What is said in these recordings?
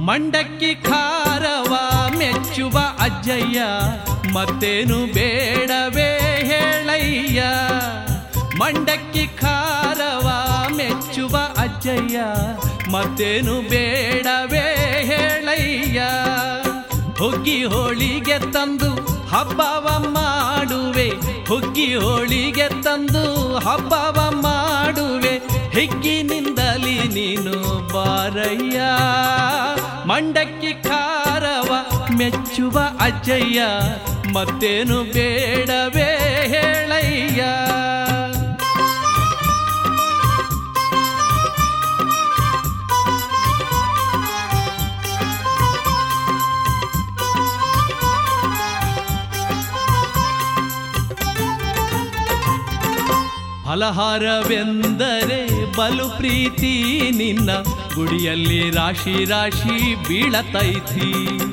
ಮಂಡಕ್ಕಿ ಖಾರವ ಮೆಚ್ಚುವ ಅಜ್ಜಯ್ಯ ಮತ್ತೇನು ಬೇಡವೇ ಹೇಳಯ್ಯ ಮಂಡಕ್ಕಿ ಖಾರವ ಮೆಚ್ಚುವ ಅಜ್ಜಯ್ಯ ಮತ್ತೇನು ಬೇಡವೇ ಹೇಳಯ್ಯ ಹುಗ್ಗಿ ಹೋಳಿಗೆ ತಂದು ಹಬ್ಬವ ಮಾಡುವೆ ಹುಗ್ಗಿ ಹೋಳಿಗೆ ತಂದು ಹಬ್ಬವ ಮಾಡುವೆ ಹಿಗ್ಗಿನಿಂದಲಿ ನೀನು ಬಾರಯ್ಯ ಮಂಡಕ್ಕಿ ಖಾರವ ಮೆಚ್ಚುವ ಅಜ್ಜಯ್ಯ ಮತ್ತೇನು ಬೇಡವೇ ಹೇಳಯ್ಯ ಫಲಹಾರವೆಂದರೆ ಬಲು ಪ್ರೀತಿ ನಿನ್ನ ಗುಡಿಯಲ್ಲಿ ರಾಶಿ ರಾಶಿ ಬೀಳತೈತಿ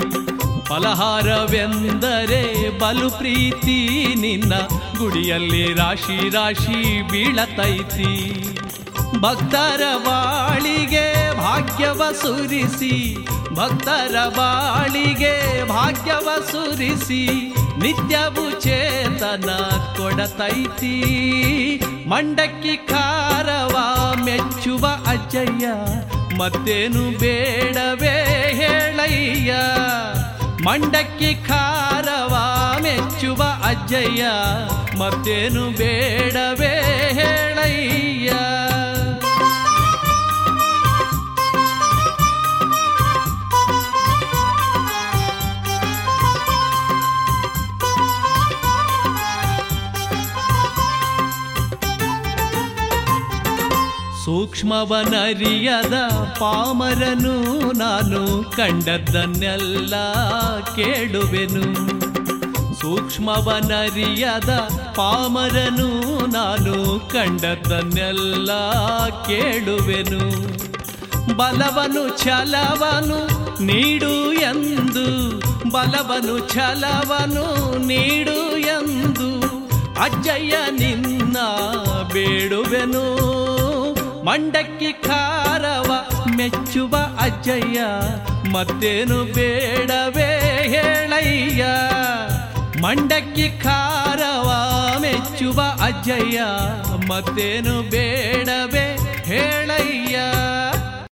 ಫಲಹಾರವೆಂದರೆ ಬಲು ಪ್ರೀತಿ ನಿನ್ನ ಗುಡಿಯಲ್ಲಿ ರಾಶಿ ರಾಶಿ ಬೀಳತೈತಿ ಭಕ್ತರ ಬಾಳಿಗೆ ಭಾಗ್ಯವ ಸುರಿಸಿ ಭಕ್ತರ ಬಾಳಿಗೆ ಭಾಗ್ಯವ ಸುರಿಸಿ ನಿತ್ಯವೂ ಚೇತನ ಕೊಡತೈತಿ ಮಂಡಕ್ಕಿ ಖಾರವ ಮೆಚ್ಚುವ ಅಜ್ಜಯ್ಯ ಮತ್ತೇನು ಬೇಡವೇ ಹೇಳಯ್ಯ ಮಂಡಕ್ಕಿ ಖಾರವ ಮೆಚ್ಚುವ ಅಜ್ಜಯ್ಯ ಮತ್ತೇನು ಬೇಡವೇ ಹೇಳಯ್ಯ ಸೂಕ್ಷ್ಮವನರಿಯದ ಪಾಮರನು ನಾನು ಕಂಡದ್ದನ್ನೆಲ್ಲ ಕೇಳುವೆನು ಸೂಕ್ಷ್ಮವನರಿಯದ ಪಾಮರನು ನಾನು ಕಂಡದ್ದನ್ನೆಲ್ಲ ಕೇಳುವೆನು ಬಲವನು ಛಲವನು ನೀಡು ಎಂದು ಬಲವನು ಛಲವನು ನೀಡು ಎಂದು ಅಜ್ಜಯ್ಯ ನಿನ್ನ ಬೇಡುವೆನು ಮಂಡಕ್ಕಿ ಖಾರವ ಮೆಚ್ಚುವ ಅಜ್ಜಯ್ಯ ಮತ್ತೇನು ಬೇಡವೇ ಹೇಳಯ್ಯ ಮಂಡಕ್ಕಿ ಖಾರವ ಮೆಚ್ಚುವ ಅಜ್ಜಯ್ಯ ಮತ್ತೇನು ಬೇಡವೇ ಹೇಳಯ್ಯ